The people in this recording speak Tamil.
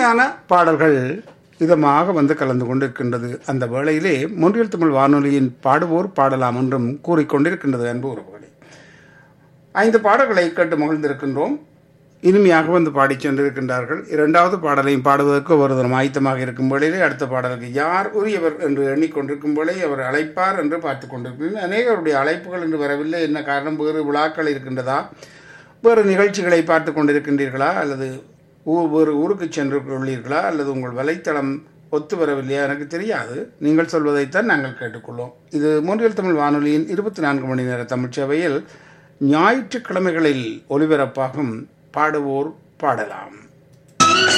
இனிமையான பாடல்கள் இதமாக வந்து கலந்து கொண்டிருக்கின்றது அந்த வேளையிலே முன்றியல் தமிழ் வானொலியின் பாடுவோர் பாடலாம் என்றும் கூறிக்கொண்டிருக்கின்றது அன்பு உறவுகளே ஐந்து பாடல்களை கேட்டு மகிழ்ந்திருக்கின்றோம் இனிமையாக வந்து பாடிச் சென்றிருக்கின்றார்கள் இரண்டாவது பாடலையும் பாடுவதற்கு ஒருதரம் ஆயத்தமாக இருக்கும் வேளையிலே அடுத்த பாடலுக்கு யார் உரியவர் என்று எண்ணிக்கொண்டிருக்கும் வேளை அவர் அழைப்பார் என்று பார்த்து கொண்டிருக்கிறேன் அநேகருடைய அழைப்புகள் என்று வரவில்லை என்ன காரணம் வேறு விழாக்கள் இருக்கின்றதா வேறு நிகழ்ச்சிகளை பார்த்து கொண்டிருக்கின்றீர்களா அல்லது ஊ- வேறு ஊருக்கு சென்று உள்ளீர்களா அல்லது உங்கள் வலைத்தளம் ஒத்து வரவில்லையா எனக்கு தெரியாது நீங்கள் சொல்வதைத்தான் நாங்கள் கேட்டுக்கொள்வோம் இது மூன்றியல் தமிழ் வானொலியின் இருபத்தி நான்கு மணி நேர தமிழ்ச் சேவையில் ஞாயிற்றுக்கிழமைகளில் ஒலிபரப்பாகும் பாடுவோர் பாடலாம்